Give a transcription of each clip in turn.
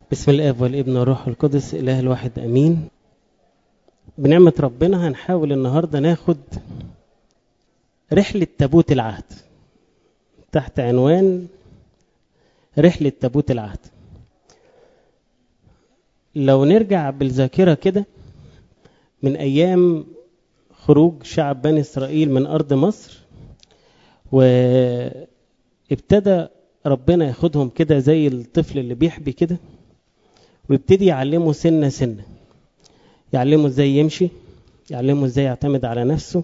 بسم الاب والابن والروح القدس اله الواحد امين بنعمه ربنا هنحاول النهارده ناخد رحله تابوت العهد تحت عنوان رحله تابوت العهد لو نرجع بالذاكره كده من ايام خروج شعب بني اسرائيل من ارض مصر وابتدى ربنا ياخدهم كده زي الطفل اللي بيحبي كده ويبتدي يعلمه سنة سنة يعلمه ازاي يمشي يعلمه ازاي يعتمد على نفسه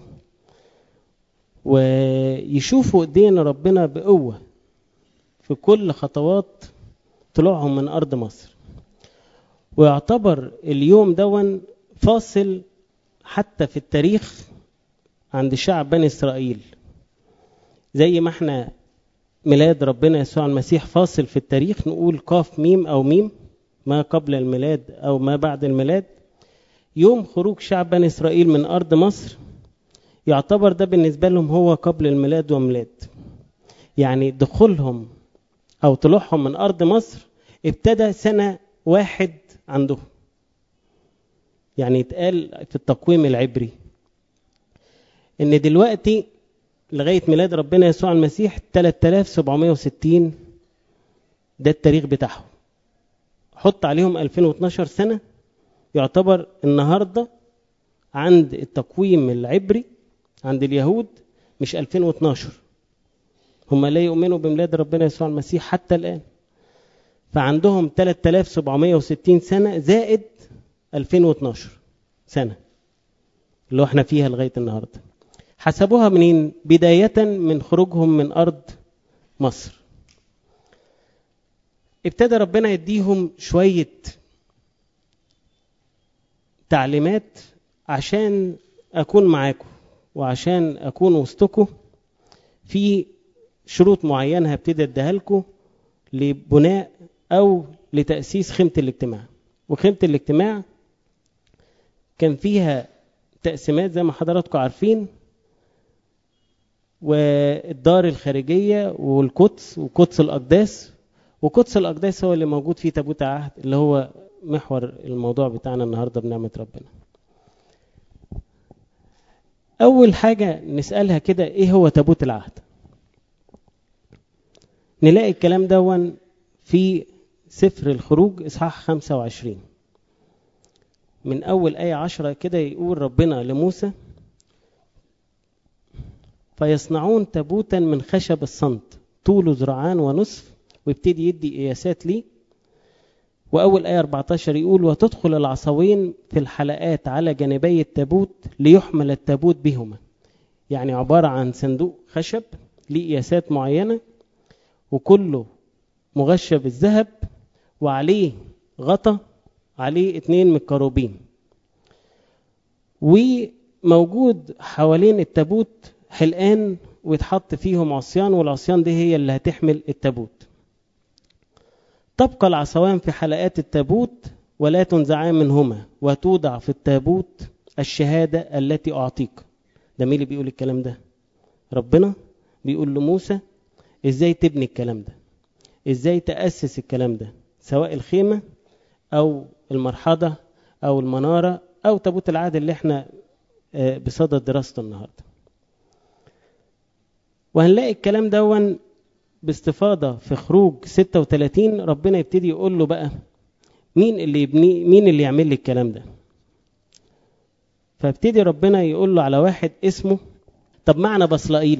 ويشوفوا ايدين ربنا بقوة في كل خطوات طلوعهم من أرض مصر ويعتبر اليوم دون فاصل حتى في التاريخ عند شعب بني إسرائيل زي ما احنا ميلاد ربنا يسوع المسيح فاصل في التاريخ نقول قاف ميم أو ميم ما قبل الميلاد أو ما بعد الميلاد يوم خروج شعب بني إسرائيل من أرض مصر يعتبر ده بالنسبة لهم هو قبل الميلاد وميلاد يعني دخولهم أو طلوعهم من أرض مصر ابتدى سنة واحد عندهم يعني يتقال في التقويم العبري ان دلوقتي لغاية ميلاد ربنا يسوع المسيح 3760 ده التاريخ بتاعهم حط عليهم 2012 سنة يعتبر النهاردة عند التقويم العبري عند اليهود مش 2012 هم لا يؤمنوا بميلاد ربنا يسوع المسيح حتى الآن فعندهم 3760 سنة زائد 2012 سنة اللي احنا فيها لغاية النهاردة حسبوها منين بداية من خروجهم من أرض مصر ابتدى ربنا يديهم شوية تعليمات عشان أكون معاكم وعشان أكون وسطكم في شروط معينة هبتدي أديها لكم لبناء أو لتأسيس خيمة الاجتماع وخيمة الاجتماع كان فيها تقسيمات زي ما حضراتكم عارفين والدار الخارجية والقدس وقدس الأقداس وقدس الأقداس هو اللي موجود فيه تابوت عهد اللي هو محور الموضوع بتاعنا النهاردة بنعمة ربنا أول حاجة نسألها كده إيه هو تابوت العهد نلاقي الكلام دون في سفر الخروج إصحاح 25 من أول آية عشرة كده يقول ربنا لموسى فيصنعون تابوتا من خشب الصمت طوله ذراعان ونصف ويبتدي يدي قياسات ليه وأول آية 14 يقول وتدخل العصوين في الحلقات على جانبي التابوت ليحمل التابوت بهما يعني عبارة عن صندوق خشب ليه قياسات معينة وكله مغشى بالذهب وعليه غطا عليه اتنين من الكروبين وموجود حوالين التابوت حلقان ويتحط فيهم عصيان والعصيان دي هي اللي هتحمل التابوت تبقى العصوان في حلقات التابوت ولا تنزعان منهما وتوضع في التابوت الشهادة التي أعطيك ده مين اللي بيقول الكلام ده ربنا بيقول لموسى ازاي تبني الكلام ده ازاي تأسس الكلام ده سواء الخيمة أو المرحضة أو المنارة أو تابوت العهد اللي احنا بصدد دراسته النهارده وهنلاقي الكلام دون باستفاضة في خروج 36 ربنا يبتدي يقول له بقى مين اللي يبني مين اللي يعمل لي الكلام ده فابتدي ربنا يقول له على واحد اسمه طب معنى بصلائيل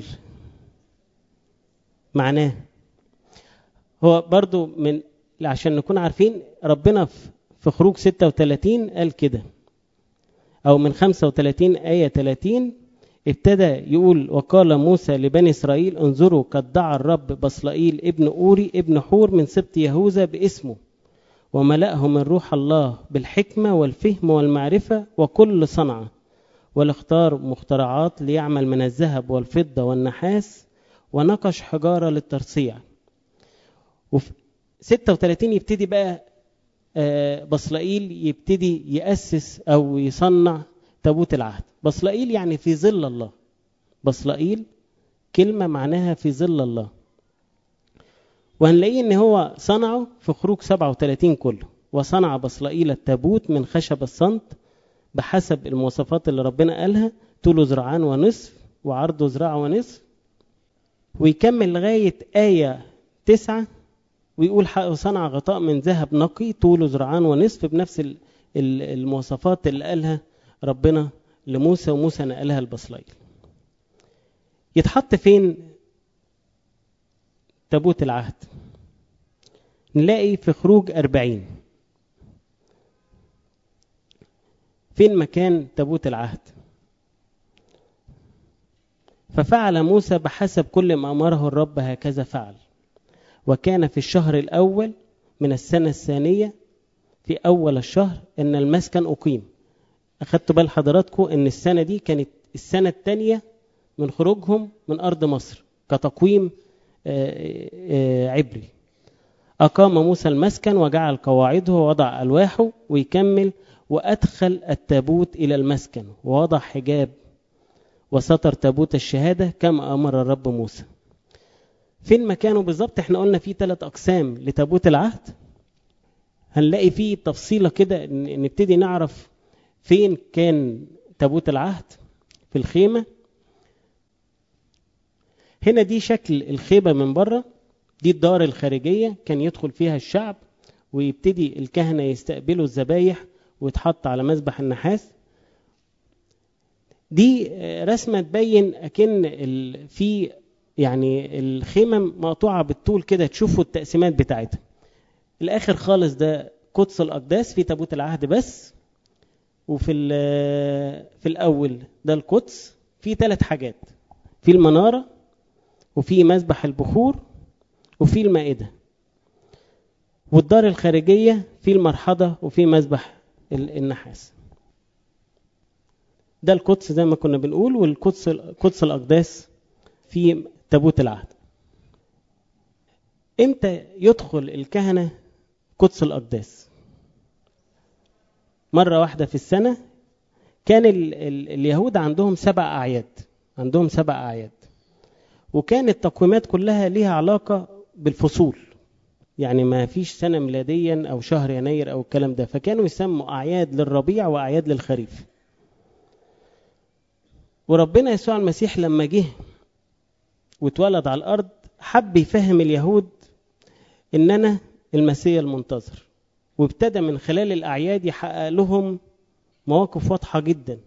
معناه هو برضو من عشان نكون عارفين ربنا في خروج 36 قال كده او من 35 آية 30 ابتدى يقول وقال موسى لبني إسرائيل انظروا قد دعا الرب بصلائيل ابن أوري ابن حور من سبط يهوذا باسمه وملأه من روح الله بالحكمة والفهم والمعرفة وكل صنعة والاختار مخترعات ليعمل من الذهب والفضة والنحاس ونقش حجارة للترصيع وفي 36 يبتدي بقى بصلائيل يبتدي يأسس أو يصنع تابوت العهد بصلائيل يعني في ظل الله بصلائيل كلمة معناها في ظل الله وهنلاقيه ان هو صنعه في خروج 37 كله وصنع بصلائيل التابوت من خشب الصمت بحسب المواصفات اللي ربنا قالها طوله ذراعان ونصف وعرضه ذراع ونصف ويكمل لغاية آية تسعة ويقول صنع غطاء من ذهب نقي طوله ذراعان ونصف بنفس المواصفات اللي قالها ربنا لموسى وموسى نقلها البصليل يتحط فين تابوت العهد نلاقي في خروج أربعين فين مكان تابوت العهد ففعل موسى بحسب كل ما أمره الرب هكذا فعل وكان في الشهر الأول من السنة الثانية في أول الشهر أن المسكن أقيم أخدتوا بال حضراتكم أن السنة دي كانت السنة الثانية من خروجهم من أرض مصر كتقويم عبري أقام موسى المسكن وجعل قواعده ووضع ألواحه ويكمل وأدخل التابوت إلى المسكن ووضع حجاب وستر تابوت الشهادة كما أمر الرب موسى فين مكانه بالظبط احنا قلنا فيه ثلاث أقسام لتابوت العهد هنلاقي فيه تفصيلة كده نبتدي نعرف فين كان تابوت العهد في الخيمة هنا دي شكل الخيمة من بره دي الدار الخارجية كان يدخل فيها الشعب ويبتدي الكهنة يستقبلوا الذبايح ويتحط على مذبح النحاس دي رسمة تبين أكن في يعني الخيمة مقطوعة بالطول كده تشوفوا التقسيمات بتاعتها الآخر خالص ده قدس الأقداس في تابوت العهد بس وفي في الأول ده القدس في ثلاث حاجات في المنارة وفي مذبح البخور وفي المائدة والدار الخارجية في المرحضة وفي مذبح النحاس ده القدس زي ما كنا بنقول والقدس قدس الأقداس في تابوت العهد امتى يدخل الكهنة قدس الأقداس مرة واحدة في السنة كان ال ال اليهود عندهم سبع أعياد عندهم سبع أعياد وكانت التقويمات كلها ليها علاقة بالفصول يعني ما فيش سنة ميلاديا أو شهر يناير أو الكلام ده فكانوا يسموا أعياد للربيع وأعياد للخريف وربنا يسوع المسيح لما جه واتولد على الأرض حب يفهم اليهود إن أنا المسيح المنتظر وابتدى من خلال الأعياد يحقق لهم مواقف واضحة جدا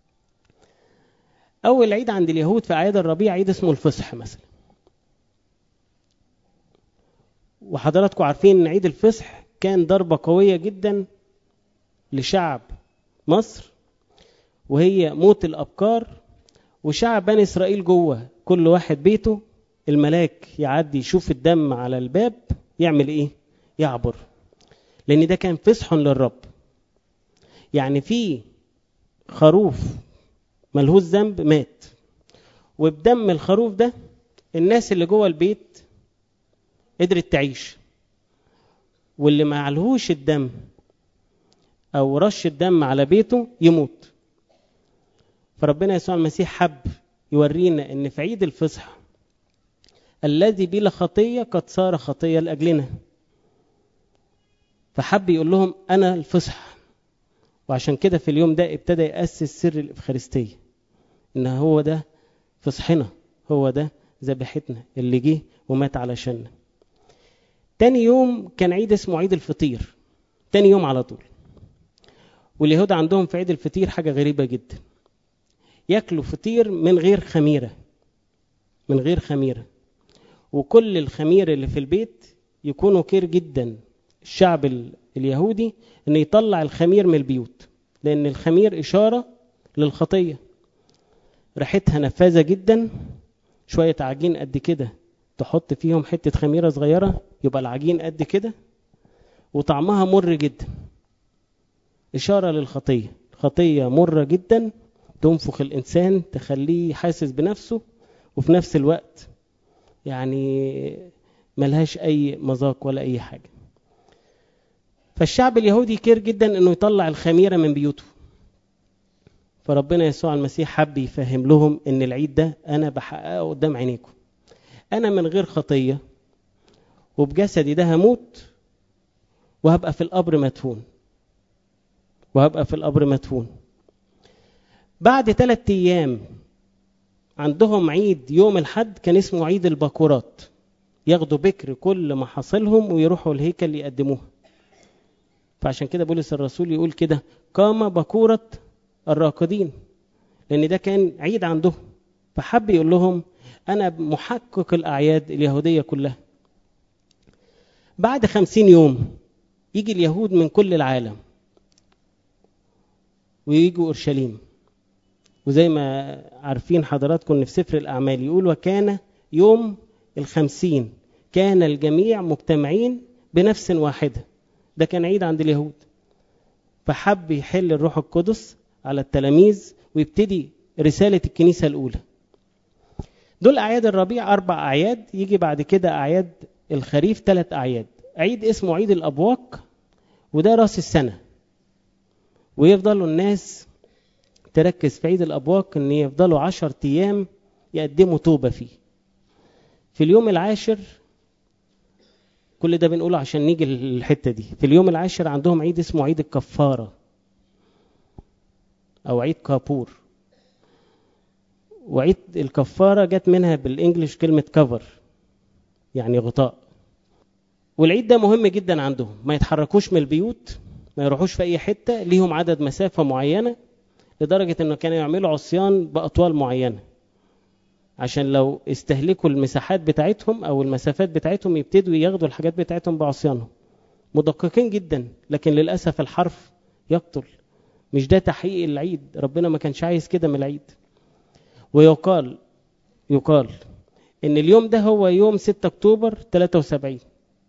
أول عيد عند اليهود في أعياد الربيع عيد اسمه الفصح مثلا وحضراتكم عارفين ان عيد الفصح كان ضربة قوية جدا لشعب مصر وهي موت الأبكار وشعب بني إسرائيل جوه كل واحد بيته الملاك يعدي يشوف الدم على الباب يعمل إيه؟ يعبر لأن ده كان فصح للرب يعني في خروف ملهوش ذنب مات وبدم الخروف ده الناس اللي جوه البيت قدرت تعيش واللي ما علهوش الدم او رش الدم على بيته يموت فربنا يسوع المسيح حب يورينا ان في عيد الفصح الذي بلا خطيه قد صار خطيه لاجلنا فحب يقول لهم انا الفصح وعشان كده في اليوم ده ابتدى ياسس سر الافخارستيه ان هو ده فصحنا هو ده ذبيحتنا اللي جه ومات علشاننا تاني يوم كان عيد اسمه عيد الفطير تاني يوم على طول واليهود عندهم في عيد الفطير حاجة غريبة جدا ياكلوا فطير من غير خميرة من غير خميرة وكل الخمير اللي في البيت يكونوا كير جدا الشعب اليهودي ان يطلع الخمير من البيوت لان الخمير اشارة للخطية ريحتها نفاذة جدا شوية عجين قد كده تحط فيهم حتة خميرة صغيرة يبقى العجين قد كده وطعمها مر جدا إشارة للخطية خطية مرة جدا تنفخ الإنسان تخليه حاسس بنفسه وفي نفس الوقت يعني ملهاش أي مذاق ولا أي حاجة فالشعب اليهودي كير جدا أنه يطلع الخميرة من بيوته فربنا يسوع المسيح حب يفهم لهم أن العيد ده أنا بحققه قدام عينيكم أنا من غير خطية وبجسدي ده هموت وهبقى في القبر مدفون وهبقى في القبر مدفون بعد ثلاثة أيام عندهم عيد يوم الحد كان اسمه عيد الباكورات ياخدوا بكر كل محاصيلهم ويروحوا الهيكل يقدموها فعشان كده بولس الرسول يقول كده قام بكورة الراقدين لأن ده كان عيد عندهم فحب يقول لهم أنا محقق الأعياد اليهودية كلها بعد خمسين يوم يجي اليهود من كل العالم ويجوا أورشليم وزي ما عارفين حضراتكم في سفر الأعمال يقول وكان يوم الخمسين كان الجميع مجتمعين بنفس واحدة ده كان عيد عند اليهود فحب يحل الروح القدس على التلاميذ ويبتدي رسالة الكنيسة الأولى دول أعياد الربيع أربع أعياد يجي بعد كده أعياد الخريف ثلاث أعياد عيد اسمه عيد الأبواق وده راس السنة ويفضلوا الناس تركز في عيد الأبواق إن يفضلوا عشر أيام يقدموا توبة فيه في اليوم العاشر كل ده بنقوله عشان نيجي للحتة دي في اليوم العاشر عندهم عيد اسمه عيد الكفارة أو عيد كابور وعيد الكفارة جت منها بالإنجليش كلمة كفر يعني غطاء والعيد ده مهم جدا عندهم ما يتحركوش من البيوت ما يروحوش في أي حتة ليهم عدد مسافة معينة لدرجة أنه كانوا يعملوا عصيان بأطوال معينة عشان لو استهلكوا المساحات بتاعتهم أو المسافات بتاعتهم يبتدوا ياخدوا الحاجات بتاعتهم بعصيانهم مدققين جدا لكن للأسف الحرف يقتل مش ده تحقيق العيد ربنا ما كانش عايز كده من العيد ويقال يقال ان اليوم ده هو يوم 6 اكتوبر 73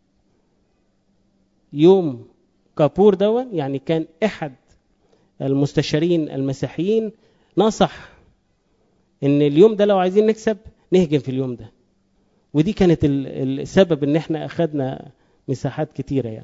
يوم كابور دون يعني كان احد المستشارين المسيحيين نصح ان اليوم ده لو عايزين نكسب نهجم في اليوم ده ودي كانت السبب ان احنا اخذنا مساحات كتيرة يعني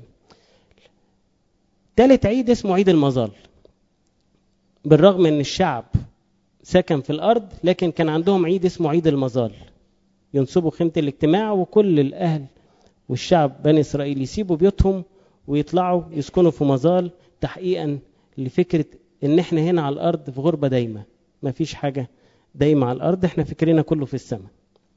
تالت عيد اسمه عيد المظال بالرغم ان الشعب سكن في الارض لكن كان عندهم عيد اسمه عيد المظال ينصبوا خيمة الاجتماع وكل الاهل والشعب بني اسرائيل يسيبوا بيوتهم ويطلعوا يسكنوا في مظال تحقيقا لفكرة ان احنا هنا على الارض في غربة دايمة ما فيش حاجة دايمة على الارض احنا فكرنا كله في السماء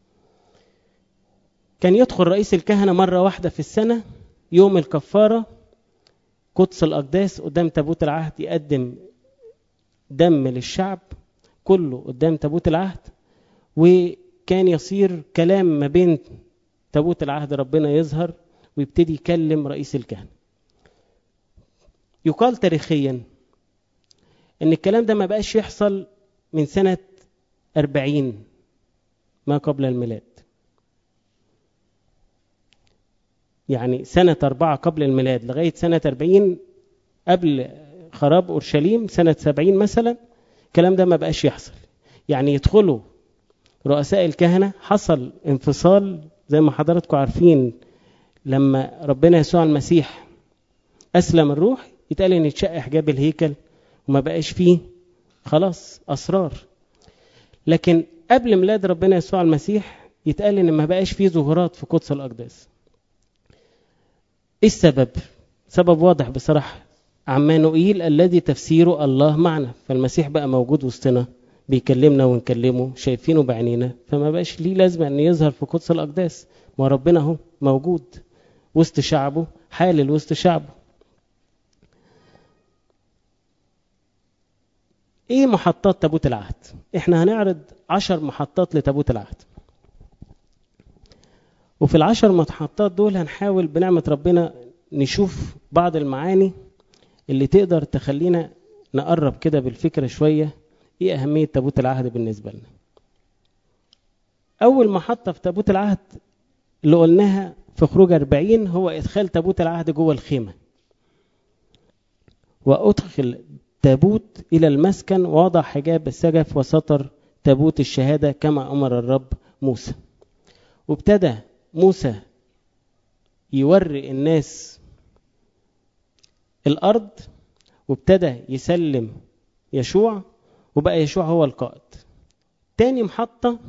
كان يدخل رئيس الكهنة مرة واحدة في السنة يوم الكفارة قدس الأقداس قدام تابوت العهد يقدم دم للشعب كله قدام تابوت العهد وكان يصير كلام ما بين تابوت العهد ربنا يظهر ويبتدي يكلم رئيس الكهنة يقال تاريخيا ان الكلام ده ما بقاش يحصل من سنة أربعين ما قبل الميلاد يعني سنة أربعة قبل الميلاد لغاية سنة أربعين قبل خراب أورشليم سنة سبعين مثلا الكلام ده ما بقاش يحصل يعني يدخلوا رؤساء الكهنة حصل انفصال زي ما حضراتكم عارفين لما ربنا يسوع المسيح أسلم الروح يتقال إن اتشق حجاب الهيكل وما بقاش فيه خلاص أسرار لكن قبل ميلاد ربنا يسوع المسيح يتقال إن ما بقاش فيه ظهورات في قدس الأقداس ايه السبب سبب واضح بصراحة عمانوئيل الذي تفسيره الله معنا فالمسيح بقى موجود وسطنا بيكلمنا ونكلمه شايفينه بعينينا فما بقاش ليه لازمة ان يظهر في قدس الأقداس ما ربنا اهو موجود وسط شعبه حالل وسط شعبه ايه محطات تابوت العهد احنا هنعرض عشر محطات لتابوت العهد وفي العشر محطات دول هنحاول بنعمة ربنا نشوف بعض المعاني اللي تقدر تخلينا نقرب كده بالفكرة شوية ايه أهمية تابوت العهد بالنسبة لنا أول محطة في تابوت العهد اللي قلناها في خروج 40 هو إدخال تابوت العهد جوه الخيمة وأدخل تابوت إلى المسكن ووضع حجاب السجف وسطر تابوت الشهادة كما أمر الرب موسى وابتدى موسى يوري الناس الأرض وابتدى يسلم يشوع وبقى يشوع هو القائد تاني محطة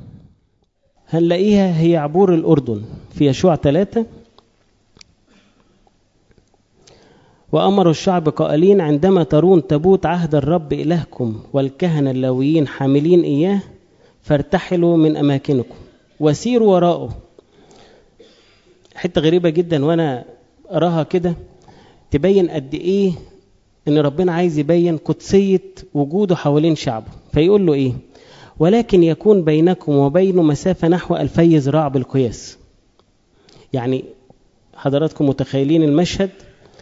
هنلاقيها هي عبور الأردن في يشوع ثلاثة وأمروا الشعب قائلين عندما ترون تابوت عهد الرب إلهكم والكهنة اللاويين حاملين إياه فارتحلوا من أماكنكم وسيروا وراءه حتة غريبة جدا وأنا أراها كده تبين قد إيه إن ربنا عايز يبين قدسية وجوده حوالين شعبه فيقول له إيه ولكن يكون بينكم وبينه مسافة نحو ألفي ذراع بالقياس يعني حضراتكم متخيلين المشهد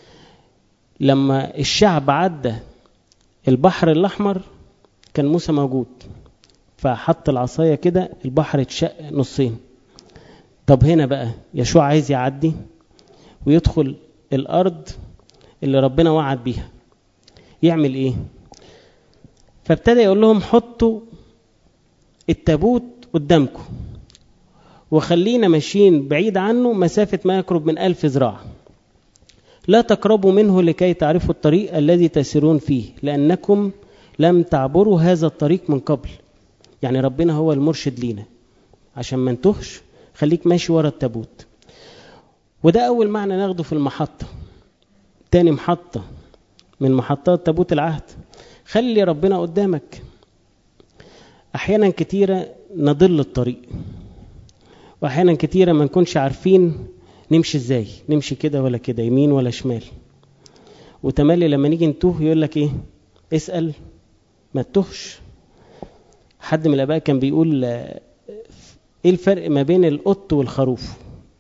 لما الشعب عدى البحر الأحمر كان موسى موجود فحط العصاية كده البحر اتشق نصين طب هنا بقى يشوع عايز يعدي ويدخل الأرض اللي ربنا وعد بيها يعمل ايه فابتدى يقول لهم حطوا التابوت قدامكم وخلينا ماشيين بعيد عنه مسافة ما يقرب من ألف ذراع لا تقربوا منه لكي تعرفوا الطريق الذي تسيرون فيه لأنكم لم تعبروا هذا الطريق من قبل يعني ربنا هو المرشد لينا عشان ما نتهش خليك ماشي ورا التابوت وده أول معنى ناخده في المحطة تاني محطة من محطات تابوت العهد خلي ربنا قدامك أحيانا كتيرة نضل الطريق وأحيانا كتيرة ما نكونش عارفين نمشي ازاي نمشي كده ولا كده يمين ولا شمال وتملي لما نيجي نتوه يقول لك ايه اسأل ما تتوهش حد من الاباء كان بيقول ايه الفرق ما بين القط والخروف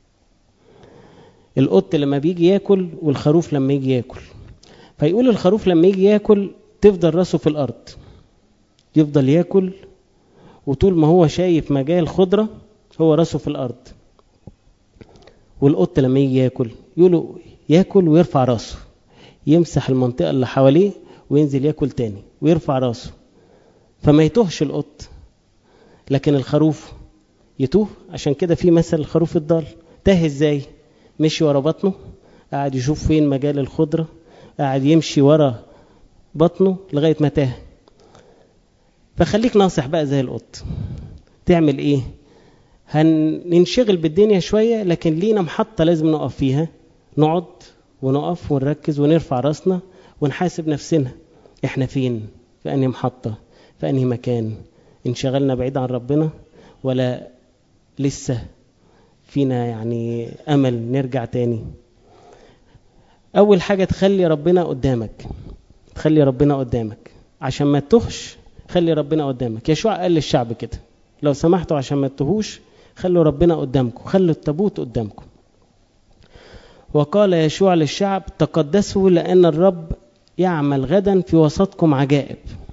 القط لما بيجي ياكل والخروف لما يجي ياكل فيقول الخروف لما يجي ياكل تفضل راسه في الارض يفضل ياكل وطول ما هو شايف مجال خضره هو راسه في الارض والقط لما يجي ياكل يقولوا ياكل ويرفع راسه يمسح المنطقه اللي حواليه وينزل ياكل تاني ويرفع راسه فما يتوهش القط لكن الخروف يتوه عشان كده في مثل الخروف الضال تاه ازاي مشي ورا بطنه قاعد يشوف فين مجال الخضره قاعد يمشي ورا بطنه لغايه ما تاه فخليك ناصح بقى زي القط تعمل ايه هننشغل بالدنيا شويه لكن لينا محطه لازم نقف فيها نقعد ونقف ونركز ونرفع راسنا ونحاسب نفسنا احنا فين في انهي محطه في انهي مكان انشغلنا بعيد عن ربنا ولا لسه فينا يعني امل نرجع تاني اول حاجه تخلي ربنا قدامك تخلي ربنا قدامك عشان ما تتهش خلي ربنا قدامك يشوع قال للشعب كده لو سمحتوا عشان ما تتهوش خلوا ربنا قدامكم خلوا التابوت قدامكم وقال يشوع للشعب تقدسوا لأن الرب يعمل غدا في وسطكم عجائب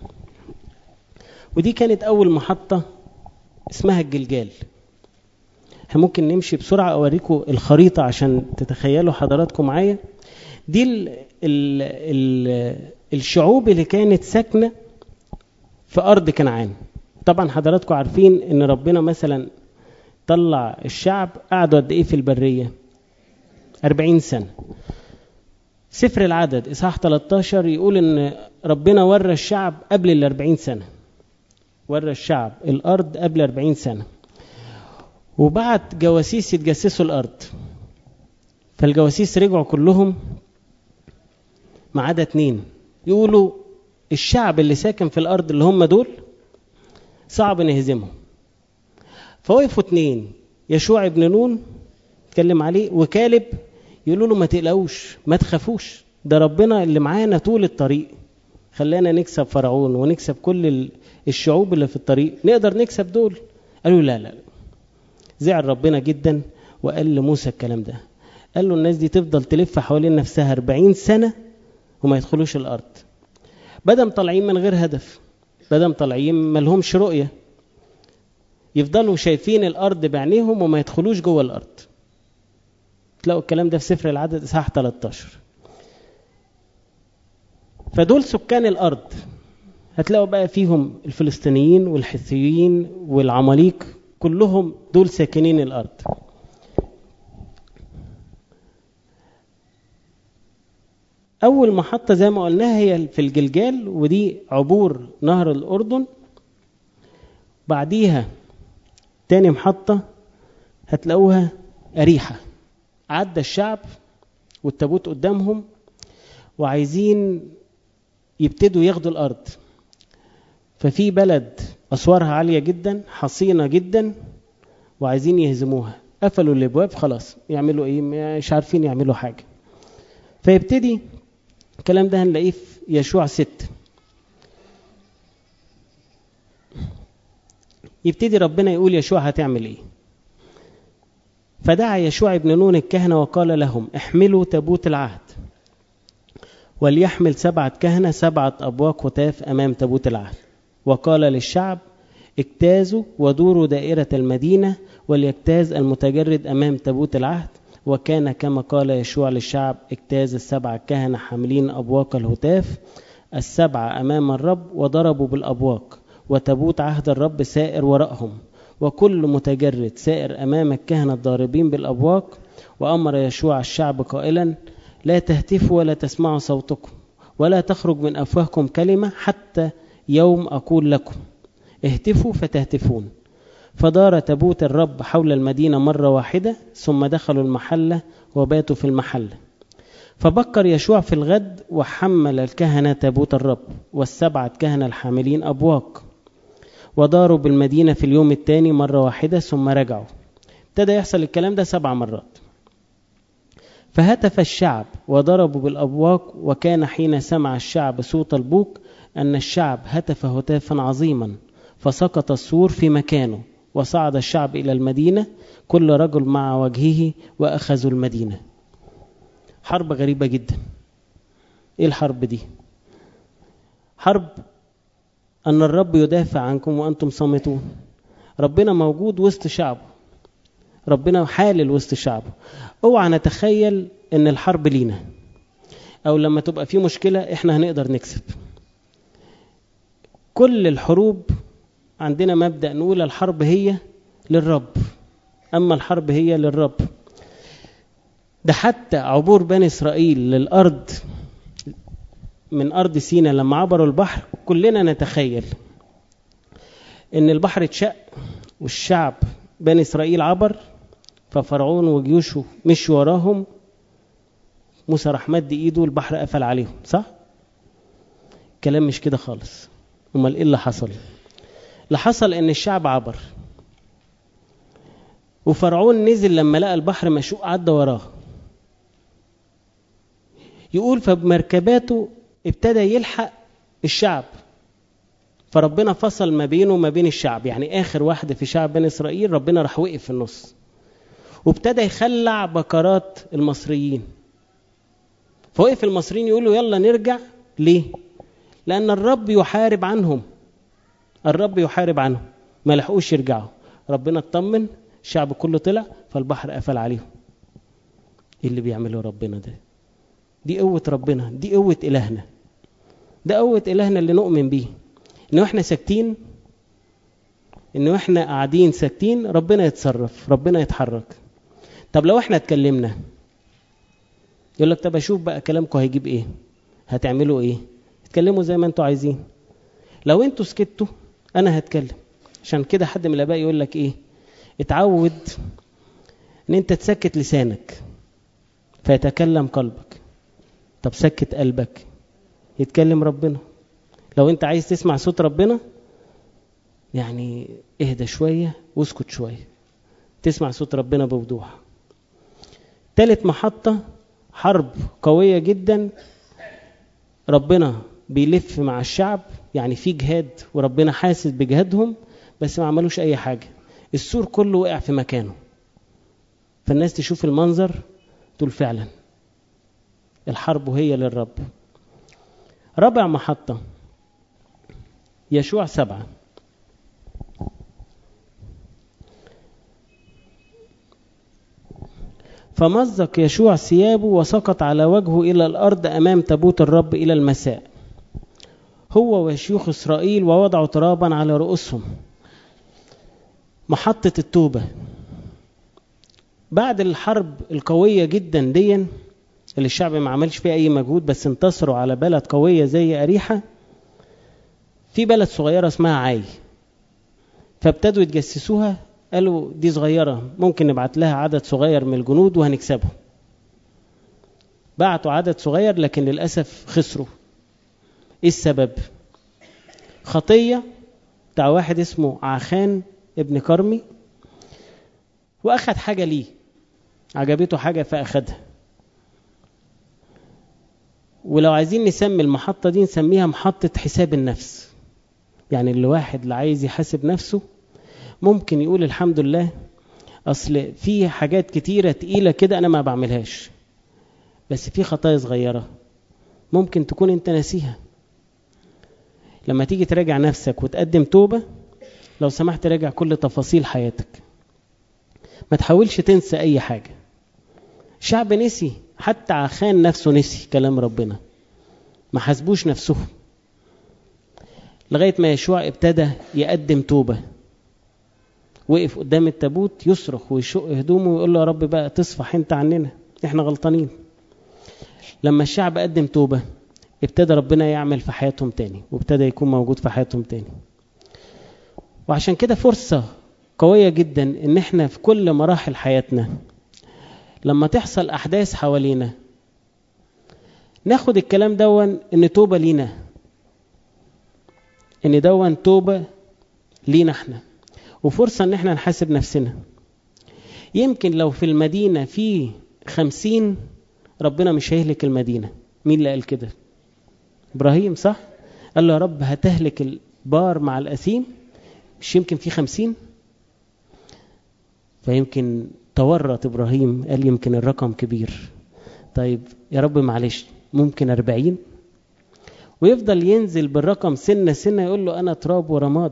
ودي كانت أول محطة اسمها الجلجال احنا ممكن نمشي بسرعة أوريكم الخريطة عشان تتخيلوا حضراتكم معايا دي ال ال ال الشعوب اللي كانت ساكنة في أرض كنعان طبعا حضراتكم عارفين ان ربنا مثلا طلع الشعب قعدوا قد ايه في البريه 40 سنه سفر العدد اصحاح 13 يقول ان ربنا ورى الشعب قبل ال 40 سنه ورى الشعب الارض قبل 40 سنه وبعت جواسيس يتجسسوا الارض فالجواسيس رجعوا كلهم ما عدا اتنين يقولوا الشعب اللي ساكن في الارض اللي هم دول صعب نهزمهم فوقفوا اتنين يشوع ابن نون اتكلم عليه وكالب يقولوا له ما تقلقوش ما تخافوش ده ربنا اللي معانا طول الطريق خلانا نكسب فرعون ونكسب كل الشعوب اللي في الطريق نقدر نكسب دول قالوا لا لا زعل ربنا جدا وقال لموسى الكلام ده قال له الناس دي تفضل تلف حوالين نفسها 40 سنة وما يدخلوش الأرض بدم طالعين من غير هدف بدم طالعين ما لهمش رؤية يفضلوا شايفين الأرض بعينيهم وما يدخلوش جوه الأرض تلاقوا الكلام ده في سفر العدد إصحاح 13 فدول سكان الأرض هتلاقوا بقى فيهم الفلسطينيين والحثيين والعماليق كلهم دول ساكنين الأرض أول محطة زي ما قلناها هي في الجلجال ودي عبور نهر الأردن بعديها تاني محطة هتلاقوها أريحة عدى الشعب والتابوت قدامهم وعايزين يبتدوا ياخدوا الأرض ففي بلد أسوارها عالية جدا حصينة جدا وعايزين يهزموها قفلوا الابواب خلاص يعملوا ايه مش عارفين يعملوا حاجه فيبتدي الكلام ده هنلاقيه في يشوع ست يبتدي ربنا يقول يشوع هتعمل ايه فدعا يشوع ابن نون الكهنة وقال لهم احملوا تابوت العهد وليحمل سبعة كهنة سبعة أبواق هتاف أمام تابوت العهد وقال للشعب اجتازوا ودوروا دائرة المدينة وليجتاز المتجرد أمام تابوت العهد وكان كما قال يشوع للشعب اجتاز السبع كهنة حاملين أبواق الهتاف السبعة أمام الرب وضربوا بالأبواق وتابوت عهد الرب سائر وراءهم وكل متجرد سائر أمام الكهنة الضاربين بالأبواق وأمر يشوع الشعب قائلا لا تهتفوا ولا تسمعوا صوتكم ولا تخرج من أفواهكم كلمة حتى يوم أقول لكم اهتفوا فتهتفون فدار تابوت الرب حول المدينة مرة واحدة ثم دخلوا المحلة وباتوا في المحلة فبكر يشوع في الغد وحمل الكهنة تابوت الرب والسبعة كهنة الحاملين أبواق وداروا بالمدينة في اليوم الثاني مرة واحدة ثم رجعوا ابتدى يحصل الكلام ده سبع مرات فهتف الشعب وضربوا بالأبواق وكان حين سمع الشعب صوت البوق أن الشعب هتف هتافا عظيما فسقط السور في مكانه وصعد الشعب إلى المدينة كل رجل مع وجهه وأخذوا المدينة حرب غريبة جدا إيه الحرب دي حرب أن الرب يدافع عنكم وأنتم صامتون ربنا موجود وسط شعبه ربنا حالل وسط شعبه اوعى نتخيل ان الحرب لينا او لما تبقى في مشكلة احنا هنقدر نكسب كل الحروب عندنا مبدأ نقول الحرب هي للرب أما الحرب هي للرب ده حتى عبور بني إسرائيل للأرض من أرض سينا لما عبروا البحر كلنا نتخيل إن البحر اتشق والشعب بني إسرائيل عبر ففرعون وجيوشه مشوا وراهم موسى راح مد ايده البحر قفل عليهم صح؟ الكلام مش كده خالص امال ايه اللي حصل؟ اللي حصل ان الشعب عبر وفرعون نزل لما لقى البحر مشوق عدى وراه يقول فبمركباته ابتدى يلحق الشعب فربنا فصل ما بينه وما بين الشعب يعني اخر واحد في شعب بني اسرائيل ربنا راح وقف في النص وابتدى يخلع بكرات المصريين فوقف المصريين يقولوا يلا نرجع ليه لان الرب يحارب عنهم الرب يحارب عنهم ما لحقوش يرجعوا ربنا اطمن الشعب كله طلع فالبحر قفل عليهم ايه اللي بيعمله ربنا ده دي قوة ربنا دي قوة إلهنا ده قوة إلهنا اللي نؤمن بيه إن إحنا ساكتين إن إحنا قاعدين ساكتين ربنا يتصرف ربنا يتحرك طب لو إحنا اتكلمنا يقول لك طب أشوف بقى كلامكم هيجيب إيه هتعملوا إيه اتكلموا زي ما أنتوا عايزين لو أنتوا سكتوا أنا هتكلم عشان كده حد من الآباء يقول لك إيه اتعود إن أنت تسكت لسانك فيتكلم قلبك طب سكت قلبك يتكلم ربنا لو انت عايز تسمع صوت ربنا يعني اهدى شوية واسكت شوية تسمع صوت ربنا بوضوح تالت محطة حرب قوية جدا ربنا بيلف مع الشعب يعني في جهاد وربنا حاسس بجهادهم بس ما عملوش اي حاجة السور كله وقع في مكانه فالناس تشوف المنظر تقول فعلا الحرب هي للرب رابع محطة يشوع سبعة فمزق يشوع ثيابه وسقط على وجهه إلى الأرض أمام تابوت الرب إلى المساء هو وشيوخ إسرائيل ووضعوا ترابا على رؤوسهم محطة التوبة بعد الحرب القوية جدا دي اللي الشعب ما عملش فيها أي مجهود بس انتصروا على بلد قوية زي أريحة في بلد صغيرة اسمها عاي فابتدوا يتجسسوها قالوا دي صغيرة ممكن نبعت لها عدد صغير من الجنود وهنكسبهم بعتوا عدد صغير لكن للأسف خسروا ايه السبب خطية بتاع واحد اسمه عخان ابن كرمي واخد حاجة ليه عجبته حاجة فاخدها ولو عايزين نسمي المحطة دي نسميها محطة حساب النفس يعني اللي واحد اللي عايز يحاسب نفسه ممكن يقول الحمد لله اصل في حاجات كتيرة تقيلة كده انا ما بعملهاش بس في خطايا صغيرة ممكن تكون انت ناسيها لما تيجي تراجع نفسك وتقدم توبة لو سمحت راجع كل تفاصيل حياتك ما تحاولش تنسى اي حاجة شعب نسي حتى عخان نفسه نسي كلام ربنا ما حاسبوش نفسهم لغاية ما يشوع ابتدى يقدم توبة وقف قدام التابوت يصرخ ويشق هدومه ويقول له يا رب بقى تصفح انت عننا احنا غلطانين لما الشعب قدم توبة ابتدى ربنا يعمل في حياتهم تاني وابتدى يكون موجود في حياتهم تاني وعشان كده فرصة قوية جدا ان احنا في كل مراحل حياتنا لما تحصل احداث حوالينا ناخد الكلام دون ان توبة لينا ان دون توبة لينا احنا وفرصة ان احنا نحاسب نفسنا يمكن لو في المدينة في خمسين ربنا مش هيهلك المدينة مين اللي قال كده ابراهيم صح قال له يا رب هتهلك البار مع الأثيم مش يمكن في خمسين فيمكن تورط إبراهيم قال يمكن الرقم كبير طيب يا رب معلش ممكن أربعين ويفضل ينزل بالرقم سنة سنة يقول له أنا تراب ورماد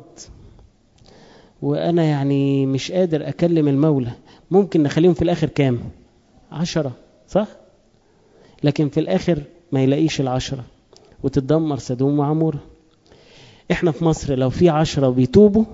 وأنا يعني مش قادر أكلم المولى ممكن نخليهم في الآخر كام عشرة صح لكن في الآخر ما يلاقيش العشرة وتتدمر سدوم وعمورة احنا في مصر لو في عشرة بيتوبوا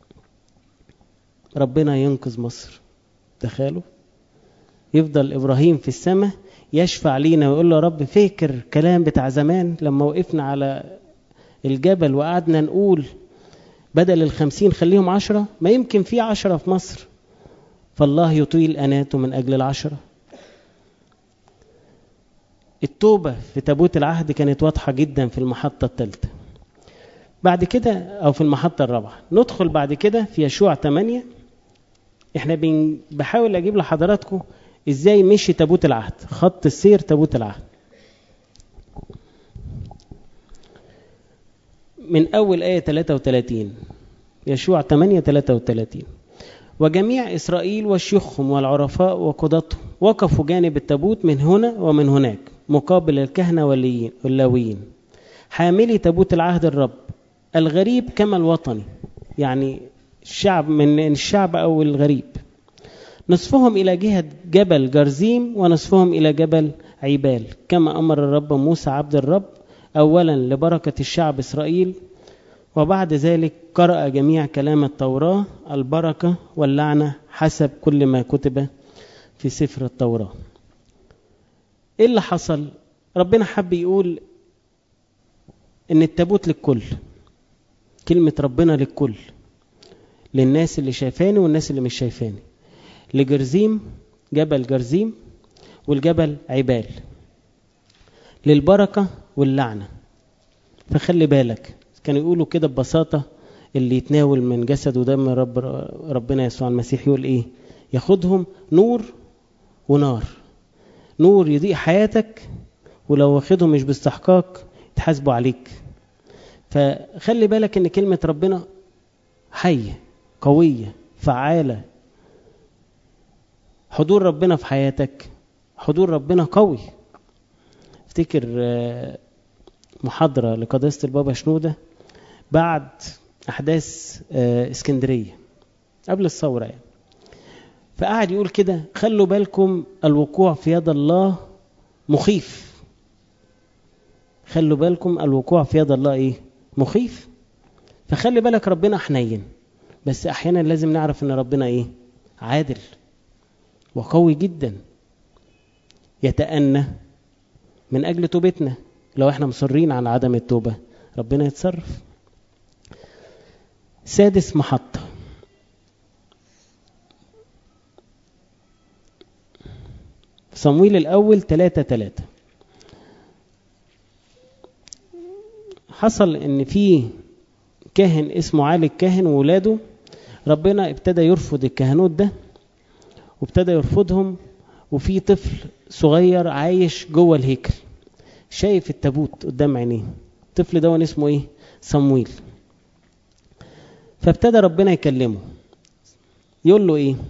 ربنا ينقذ مصر تخيلوا يفضل إبراهيم في السماء يشفع لينا ويقول له يا رب فاكر كلام بتاع زمان لما وقفنا على الجبل وقعدنا نقول بدل الخمسين خليهم عشرة ما يمكن في عشرة في مصر فالله يطيل أناته من أجل العشرة التوبة في تابوت العهد كانت واضحة جدا في المحطة الثالثة بعد كده أو في المحطة الرابعة ندخل بعد كده في يشوع 8 احنا بن... بحاول أجيب لحضراتكم ازاي مشي تابوت العهد خط السير تابوت العهد من أول آية 33 يشوع 8 33 وجميع إسرائيل وشيوخهم والعرفاء وقضاتهم وقفوا جانب التابوت من هنا ومن هناك مقابل الكهنة واللاويين حاملي تابوت العهد الرب الغريب كما الوطني يعني الشعب من الشعب أو الغريب نصفهم إلى جهة جبل جرزيم ونصفهم إلى جبل عيبال كما أمر الرب موسى عبد الرب أولا لبركة الشعب إسرائيل وبعد ذلك قرأ جميع كلام التوراة البركة واللعنة حسب كل ما كتب في سفر التوراة إيه اللي حصل ربنا حب يقول إن التابوت للكل كلمة ربنا للكل للناس اللي شايفاني والناس اللي مش شايفاني لجرزيم جبل جرزيم والجبل عبال للبركة واللعنة فخلي بالك كانوا يقولوا كده ببساطة اللي يتناول من جسد ودم رب ربنا يسوع المسيح يقول ايه ياخدهم نور ونار نور يضيء حياتك ولو واخدهم مش باستحقاق يتحاسبوا عليك فخلي بالك ان كلمة ربنا حية قوية فعالة حضور ربنا في حياتك حضور ربنا قوي افتكر محاضرة لقداسة البابا شنودة بعد أحداث اسكندرية قبل الثورة يعني فقعد يقول كده خلوا بالكم الوقوع في يد الله مخيف خلوا بالكم الوقوع في يد الله ايه مخيف فخلي بالك ربنا حنين بس احيانا لازم نعرف ان ربنا ايه عادل وقوي جدا يتأنى من أجل توبتنا لو احنا مصرين على عدم التوبة ربنا يتصرف سادس محطة صمويل الأول ثلاثة ثلاثة حصل ان في كاهن اسمه علي الكاهن وولاده ربنا ابتدى يرفض الكهنوت ده وابتدى يرفضهم وفي طفل صغير عايش جوه الهيكل شايف التابوت قدام عينيه الطفل ده اسمه ايه صمويل فابتدى ربنا يكلمه يقول له ايه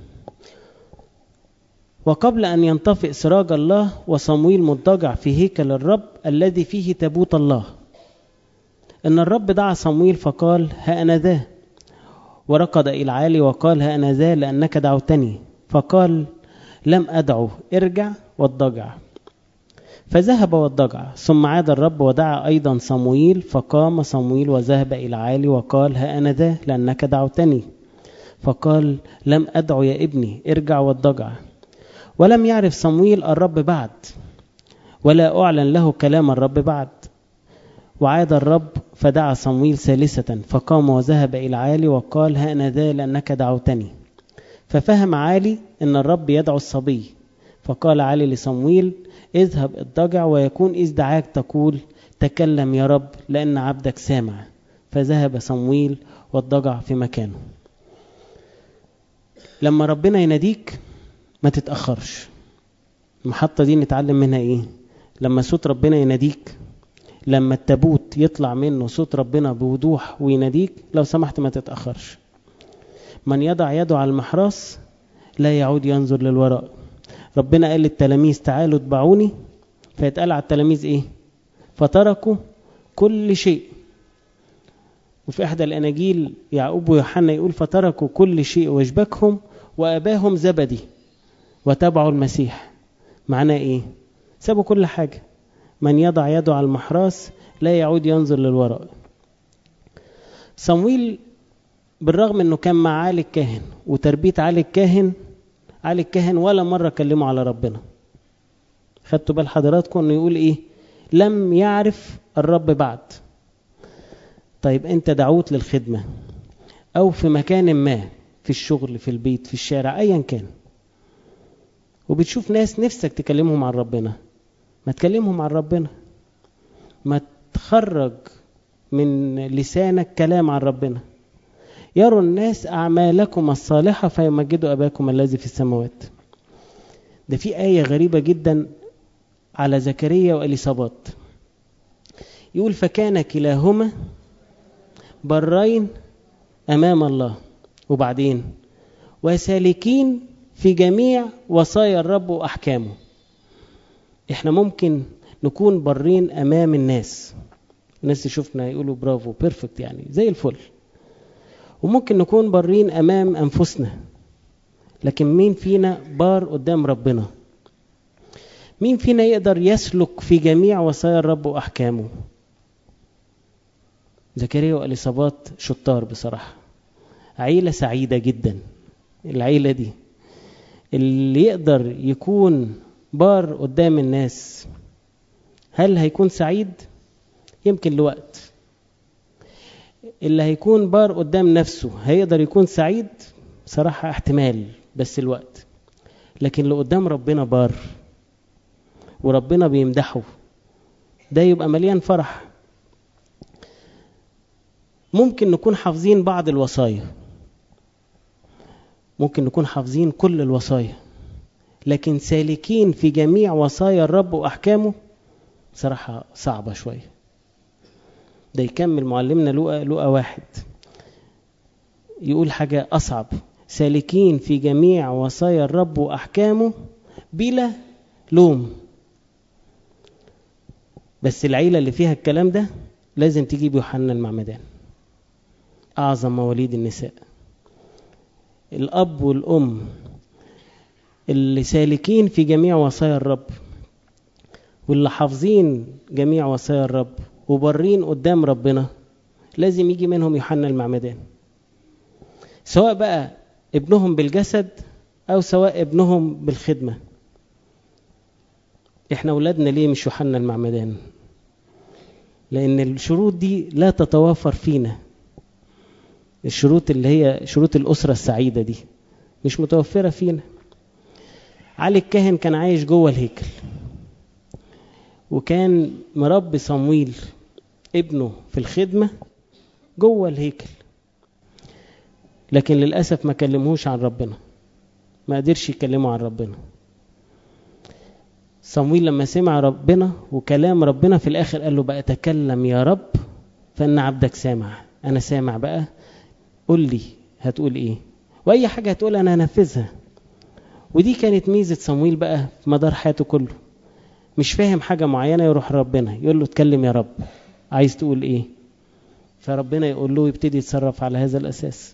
وقبل أن ينطفئ سراج الله وصمويل مضطجع في هيكل الرب الذي فيه تابوت الله إن الرب دعا صمويل فقال ها أنا ذا وركض إلى العالي وقال ها أنا ذا لأنك دعوتني فقال لم أدعو ارجع واضطجع فذهب واضطجع ثم عاد الرب ودعا أيضا صمويل فقام صمويل وذهب إلى العالي وقال ها أنا ذا لأنك دعوتني فقال لم أدعو يا ابني ارجع واضطجع ولم يعرف صمويل الرب بعد ولا أعلن له كلام الرب بعد وعاد الرب فدعا صمويل ثالثة فقام وذهب إلى عالي وقال ها أنا ذا لأنك دعوتني ففهم عالي أن الرب يدعو الصبي فقال علي لصمويل اذهب اضطجع ويكون إذ دعاك تقول تكلم يا رب لأن عبدك سامع فذهب صمويل واضطجع في مكانه لما ربنا يناديك ما تتأخرش المحطة دي نتعلم منها ايه لما صوت ربنا يناديك لما التابوت يطلع منه صوت ربنا بوضوح ويناديك لو سمحت ما تتأخرش من يضع يده على المحراس لا يعود ينظر للوراء ربنا قال للتلاميذ تعالوا اتبعوني فيتقال على التلاميذ ايه فتركوا كل شيء وفي احدى الاناجيل يعقوب ويوحنا يقول فتركوا كل شيء واشبكهم واباهم زبدي وتبعوا المسيح معناه ايه سابوا كل حاجة من يضع يده على المحراس لا يعود ينظر للوراء صمويل بالرغم انه كان مع علي الكاهن وتربية علي الكاهن علي الكاهن ولا مرة كلمه على ربنا خدتوا بال حضراتكم انه يقول ايه لم يعرف الرب بعد طيب انت دعوت للخدمة او في مكان ما في الشغل في البيت في الشارع ايا كان وبتشوف ناس نفسك تكلمهم عن ربنا ما تكلمهم عن ربنا ما تخرج من لسانك كلام عن ربنا يروا الناس أعمالكم الصالحة فيمجدوا أباكم الذي في السماوات ده في آية غريبة جدا على زكريا وإليصابات يقول فكان كلاهما برين أمام الله وبعدين وسالكين في جميع وصايا الرب وأحكامه احنا ممكن نكون برين أمام الناس الناس يشوفنا يقولوا برافو بيرفكت يعني زي الفل وممكن نكون برين أمام أنفسنا لكن مين فينا بار قدام ربنا مين فينا يقدر يسلك في جميع وصايا الرب وأحكامه زكريا وإليصابات شطار بصراحة عيلة سعيدة جدا العيلة دي اللي يقدر يكون بار قدام الناس هل هيكون سعيد يمكن لوقت اللي هيكون بار قدام نفسه هيقدر يكون سعيد صراحة احتمال بس الوقت لكن اللي قدام ربنا بار وربنا بيمدحه ده يبقى مليان فرح ممكن نكون حافظين بعض الوصايا ممكن نكون حافظين كل الوصايا لكن سالكين في جميع وصايا الرب وأحكامه صراحة صعبة شوية ده يكمل معلمنا لوقا لوقا واحد يقول حاجة أصعب سالكين في جميع وصايا الرب وأحكامه بلا لوم بس العيلة اللي فيها الكلام ده لازم تجيب يوحنا المعمدان أعظم مواليد النساء الأب والأم اللي سالكين في جميع وصايا الرب واللي حافظين جميع وصايا الرب وبرين قدام ربنا لازم يجي منهم يوحنا المعمدان سواء بقى ابنهم بالجسد أو سواء ابنهم بالخدمة احنا ولادنا ليه مش يوحنا المعمدان لأن الشروط دي لا تتوافر فينا الشروط اللي هي شروط الأسرة السعيدة دي مش متوفرة فينا علي الكاهن كان عايش جوه الهيكل وكان مربي صمويل ابنه في الخدمة جوه الهيكل لكن للأسف ما كلموش عن ربنا ما قدرش يكلموا عن ربنا صمويل لما سمع ربنا وكلام ربنا في الآخر قال له بقى تكلم يا رب فإن عبدك سامع أنا سامع بقى قول لي هتقول إيه وأي حاجة هتقول أنا هنفذها ودي كانت ميزة صمويل بقى في مدار حياته كله مش فاهم حاجة معينة يروح ربنا يقول له اتكلم يا رب عايز تقول ايه فربنا يقول له يبتدي يتصرف على هذا الأساس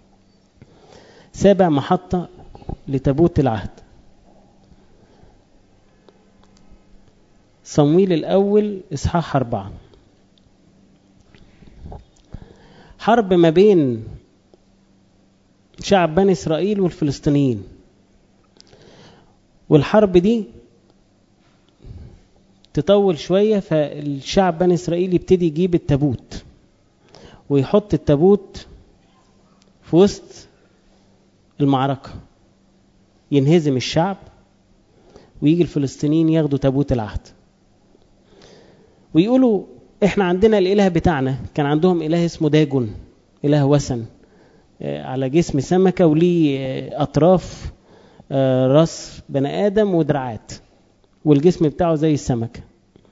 سابع محطة لتابوت العهد صمويل الأول إصحاح أربعة حرب ما بين شعب بني إسرائيل والفلسطينيين والحرب دي تطول شوية فالشعب بني إسرائيل يبتدي يجيب التابوت ويحط التابوت في وسط المعركة ينهزم الشعب ويجي الفلسطينيين ياخدوا تابوت العهد ويقولوا احنا عندنا الاله بتاعنا كان عندهم اله اسمه داجون اله وثن على جسم سمكة وليه اطراف راس بني ادم ودراعات والجسم بتاعه زي السمكة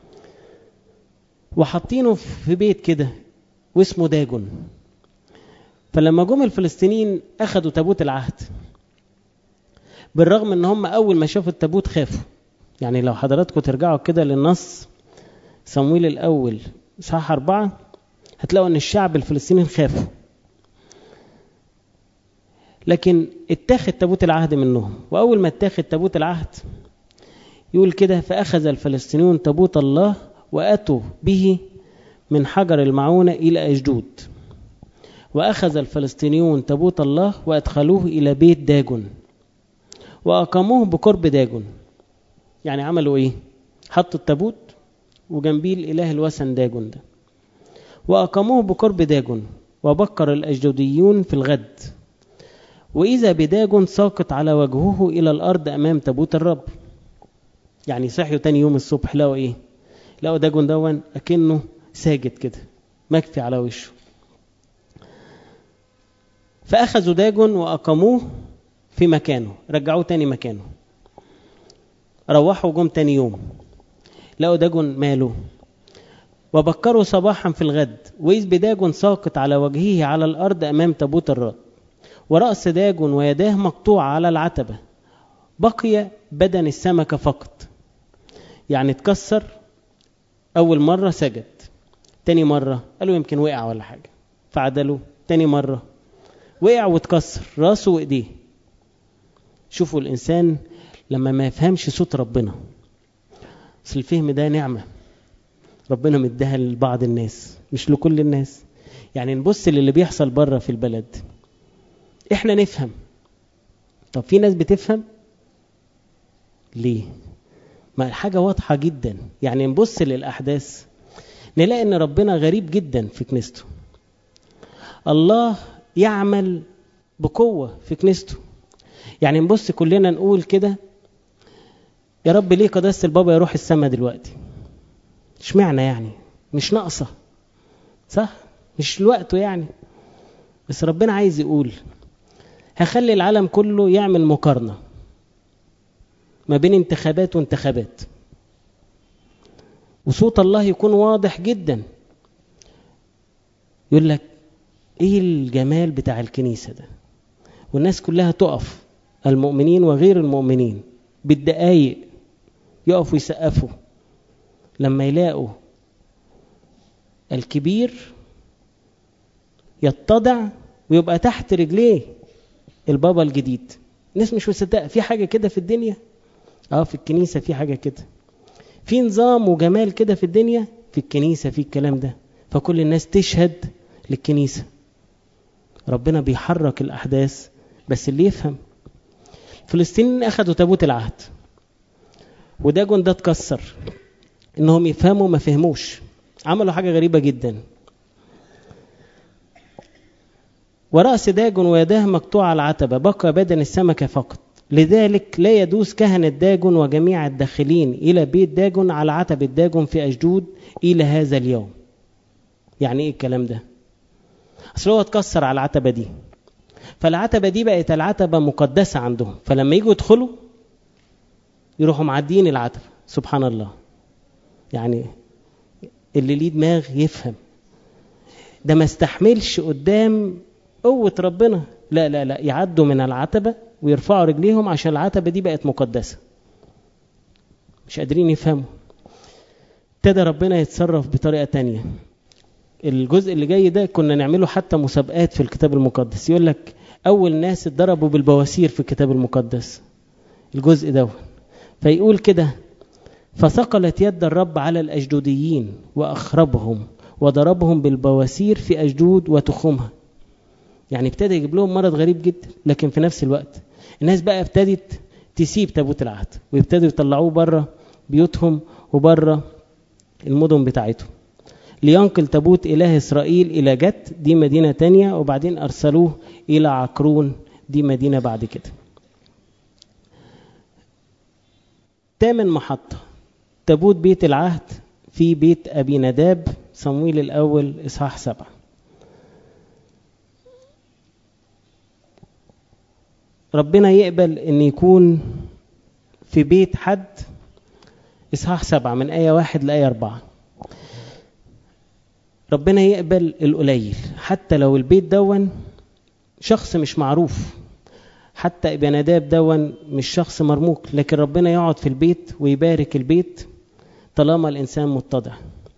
وحاطينه في بيت كده واسمه داجون فلما جم الفلسطينيين اخدوا تابوت العهد بالرغم ان هم اول ما شافوا التابوت خافوا يعني لو حضراتكم ترجعوا كده للنص صمويل الاول اصحاح أربعة هتلاقوا ان الشعب الفلسطيني خافوا لكن اتاخد تابوت العهد منهم واول ما اتاخد تابوت العهد يقول كده فاخذ الفلسطينيون تابوت الله واتوا به من حجر المعونة الى اشدود واخذ الفلسطينيون تابوت الله وادخلوه الى بيت داجون واقاموه بقرب داجون يعني عملوا ايه حطوا التابوت وجنبيه الاله الوثن داجون ده واقاموه بقرب داجون وبكر الاجدوديون في الغد واذا بداجون ساقط على وجهه الى الارض امام تابوت الرب يعني صحيوا تاني يوم الصبح لقوا ايه لقوا داجون دون اكنه ساجد كده مكفي على وشه فاخذوا داجون واقاموه في مكانه رجعوه تاني مكانه روحوا جم تاني يوم لقوا داجون ماله وبكروا صباحا في الغد وإذ بداجون ساقط على وجهه على الأرض أمام تابوت الرب ورأس داجون ويداه مقطوعة على العتبة بقي بدن السمكة فقط يعني اتكسر أول مرة سجد تاني مرة قالوا يمكن وقع ولا حاجة فعدلوا تاني مرة وقع واتكسر راسه وإيديه شوفوا الإنسان لما ما يفهمش صوت ربنا بس الفهم ده نعمة ربنا مديها لبعض الناس مش لكل الناس يعني نبص للي بيحصل بره في البلد احنا نفهم طب في ناس بتفهم ليه ما الحاجة واضحة جدا يعني نبص للأحداث نلاقي ان ربنا غريب جدا في كنيسته الله يعمل بقوة في كنيسته يعني نبص كلنا نقول كده يا رب ليه قداسة البابا يروح السماء دلوقتي اشمعنى يعني مش ناقصة صح مش الوقت يعني بس ربنا عايز يقول هخلي العالم كله يعمل مقارنة ما بين انتخابات وانتخابات وصوت الله يكون واضح جدا يقول لك ايه الجمال بتاع الكنيسة ده والناس كلها تقف المؤمنين وغير المؤمنين بالدقايق يقفوا يسقفوا لما يلاقوا الكبير يتضع ويبقى تحت رجليه البابا الجديد الناس مش مصدقه في حاجه كده في الدنيا اه في الكنيسه في حاجه كده في نظام وجمال كده في الدنيا في الكنيسه في الكلام ده فكل الناس تشهد للكنيسه ربنا بيحرك الاحداث بس اللي يفهم فلسطين اخذوا تابوت العهد وداجون ده اتكسر انهم يفهموا ما فهموش عملوا حاجه غريبه جدا ورأس داجون ويداه مقطوعة على العتبة بقى بدن السمكة فقط لذلك لا يدوس كهنة داجون وجميع الداخلين إلى بيت داجون على عتبة داجون في أشدود إلى هذا اليوم يعني ايه الكلام ده اصل هو اتكسر على العتبة دي فالعتبة دي بقت العتبة مقدسة عندهم فلما يجوا يدخلوا يروحوا معديين العتبة سبحان الله يعني اللي ليه دماغ يفهم ده ما استحملش قدام قوة ربنا لا لا لا يعدوا من العتبة ويرفعوا رجليهم عشان العتبة دي بقت مقدسة مش قادرين يفهموا ابتدى ربنا يتصرف بطريقة تانية الجزء اللي جاي ده كنا نعمله حتى مسابقات في الكتاب المقدس يقول لك أول ناس اتضربوا بالبواسير في الكتاب المقدس الجزء ده فيقول كده فثقلت يد الرب على الأجدوديين وأخربهم وضربهم بالبواسير في أجدود وتخومها يعني ابتدى يجيب لهم مرض غريب جدا لكن في نفس الوقت الناس بقى ابتدت تسيب تابوت العهد ويبتدوا يطلعوه بره بيوتهم وبره المدن بتاعتهم لينقل تابوت إله إسرائيل إلى جت دي مدينة تانية وبعدين أرسلوه إلى عكرون دي مدينة بعد كده تامن محطة تابوت بيت العهد في بيت أبي نداب صمويل الأول إصحاح سبعة ربنا يقبل أن يكون في بيت حد إصحاح سبعة من آية واحد لآية أربعة ربنا يقبل القليل حتى لو البيت دون شخص مش معروف حتى ابن نداب دون مش شخص مرموق لكن ربنا يقعد في البيت ويبارك البيت طالما الإنسان متضع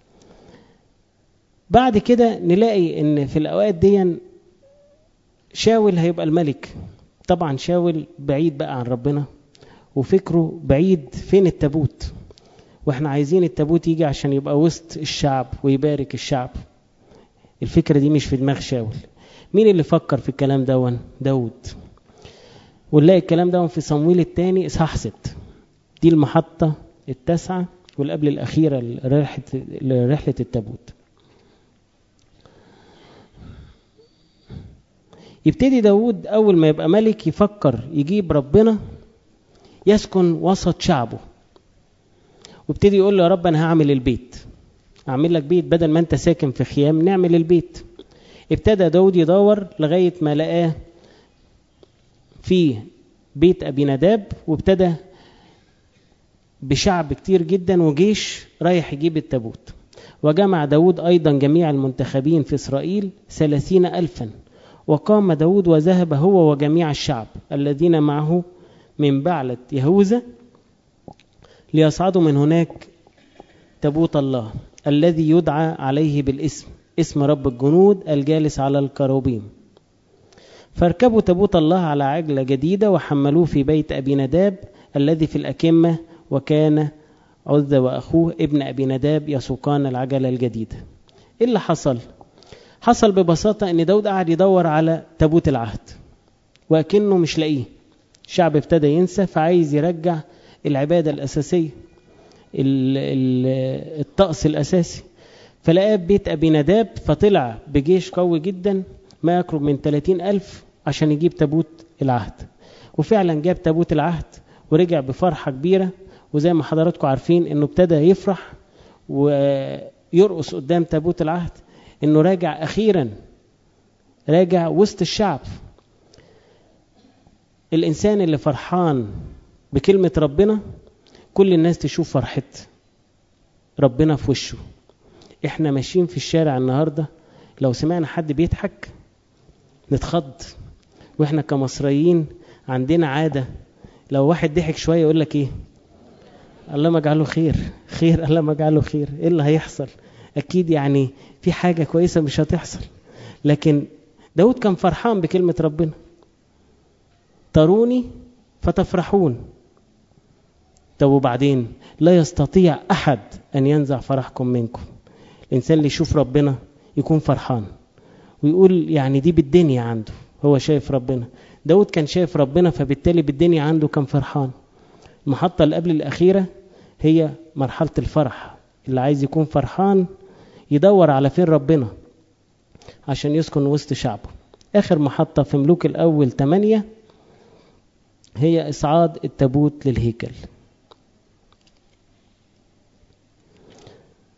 بعد كده نلاقي ان في الأوقات دي شاول هيبقى الملك طبعا شاول بعيد بقى عن ربنا وفكره بعيد فين التابوت واحنا عايزين التابوت يجي عشان يبقى وسط الشعب ويبارك الشعب الفكرة دي مش في دماغ شاول مين اللي فكر في الكلام دون داود ونلاقي الكلام دون في صمويل الثاني اصحاح ست دي المحطة التاسعة والقبل الأخيرة لرحلة لرحلة التابوت يبتدي داود أول ما يبقى ملك يفكر يجيب ربنا يسكن وسط شعبه وابتدي يقول له يا رب أنا هعمل البيت أعمل لك بيت بدل ما أنت ساكن في خيام نعمل البيت ابتدى داود يدور لغاية ما لقاه في بيت أبي نداب وابتدى بشعب كتير جدا وجيش رايح يجيب التابوت وجمع داود أيضا جميع المنتخبين في إسرائيل ثلاثين ألفا وقام داود وذهب هو وجميع الشعب الذين معه من بعلة يهوذا ليصعدوا من هناك تابوت الله الذي يدعى عليه بالاسم اسم رب الجنود الجالس على الكروبيم فاركبوا تابوت الله على عجلة جديدة وحملوه في بيت أبي نداب الذي في الأكمة وكان عزة وأخوه ابن أبي نداب يسوقان العجلة الجديدة إيه اللي حصل؟ حصل ببساطة أن داود قاعد يدور على تابوت العهد وأكنه مش لاقيه الشعب ابتدى ينسى فعايز يرجع العبادة الأساسية الطقس الأساسي فلقاه بيت أبي نداب فطلع بجيش قوي جدا ما يقرب من 30 ألف عشان يجيب تابوت العهد وفعلا جاب تابوت العهد ورجع بفرحة كبيرة وزي ما حضراتكم عارفين انه ابتدى يفرح ويرقص قدام تابوت العهد انه راجع اخيرا راجع وسط الشعب الانسان اللي فرحان بكلمة ربنا كل الناس تشوف فرحة ربنا في وشه احنا ماشيين في الشارع النهاردة لو سمعنا حد بيضحك نتخض واحنا كمصريين عندنا عادة لو واحد ضحك شوية يقول لك ايه الله ما اجعله خير خير الله ما اجعله خير ايه اللي هيحصل اكيد يعني في حاجة كويسة مش هتحصل لكن داود كان فرحان بكلمة ربنا تروني فتفرحون طب وبعدين لا يستطيع أحد أن ينزع فرحكم منكم الإنسان اللي يشوف ربنا يكون فرحان ويقول يعني دي بالدنيا عنده هو شايف ربنا داود كان شايف ربنا فبالتالي بالدنيا عنده كان فرحان المحطة اللي قبل الأخيرة هي مرحلة الفرح اللي عايز يكون فرحان يدور على فين ربنا عشان يسكن وسط شعبه آخر محطة في ملوك الأول 8 هي إصعاد التابوت للهيكل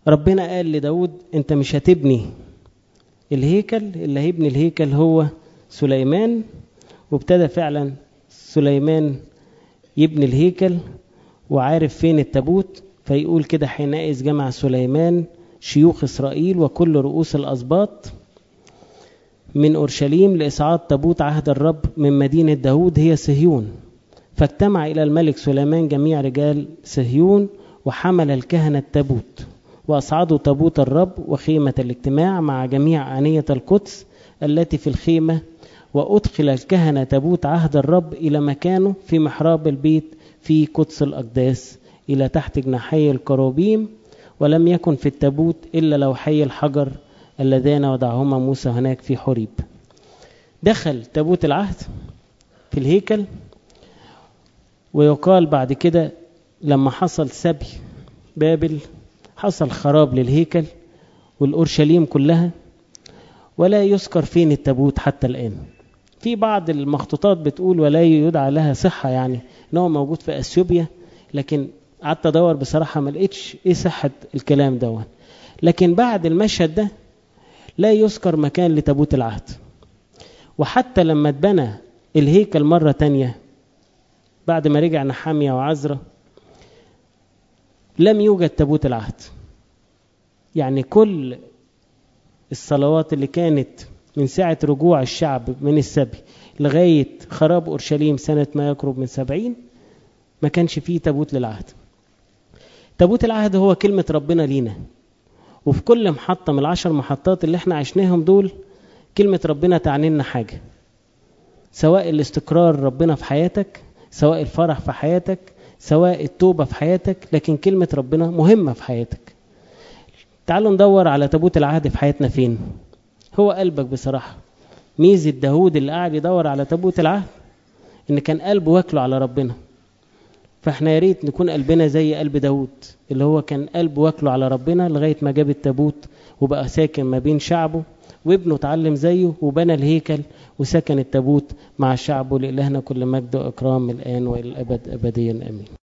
ربنا قال لداود انت مش هتبني الهيكل اللي هيبني الهيكل هو سليمان وابتدى فعلا سليمان يبني الهيكل وعارف فين التابوت فيقول كده حينئذ جمع سليمان شيوخ إسرائيل وكل رؤوس الأسباط من أورشليم لإصعاد تابوت عهد الرب من مدينة داود هي صهيون فاجتمع إلى الملك سليمان جميع رجال صهيون وحمل الكهنة التابوت وأصعدوا تابوت الرب وخيمة الاجتماع مع جميع آنية القدس التي في الخيمة وأدخل الكهنة تابوت عهد الرب إلى مكانه في محراب البيت في قدس الأقداس إلى تحت جناحي الكروبيم ولم يكن في التابوت إلا لوحي الحجر اللذان وضعهما موسى هناك في حريب دخل تابوت العهد في الهيكل ويقال بعد كده لما حصل سبي بابل حصل خراب للهيكل والأورشليم كلها ولا يذكر فين التابوت حتى الآن في بعض المخطوطات بتقول ولا يدعى لها صحة يعني ان هو موجود في اثيوبيا لكن قعدت ادور بصراحة ما لقيتش ايه صحة الكلام ده لكن بعد المشهد ده لا يذكر مكان لتابوت العهد وحتى لما اتبنى الهيكل مرة تانية بعد ما رجع نحامية وعزرة لم يوجد تابوت العهد يعني كل الصلوات اللي كانت من ساعة رجوع الشعب من السبي لغاية خراب أورشليم سنة ما يقرب من سبعين ما كانش فيه تابوت للعهد تابوت العهد هو كلمة ربنا لينا وفي كل محطة من العشر محطات اللي احنا عشناهم دول كلمة ربنا تعني لنا حاجة سواء الاستقرار ربنا في حياتك سواء الفرح في حياتك سواء التوبة في حياتك لكن كلمة ربنا مهمة في حياتك تعالوا ندور على تابوت العهد في حياتنا فين هو قلبك بصراحة ميزة داود اللي قاعد يدور على تابوت العهد ان كان قلبه واكله على ربنا فاحنا يا ريت نكون قلبنا زي قلب داود اللي هو كان قلبه واكله على ربنا لغاية ما جاب التابوت وبقى ساكن ما بين شعبه وابنه اتعلم زيه وبنى الهيكل وسكن التابوت مع شعبه لإلهنا كل مجد وإكرام الآن والأبد أبديا آمين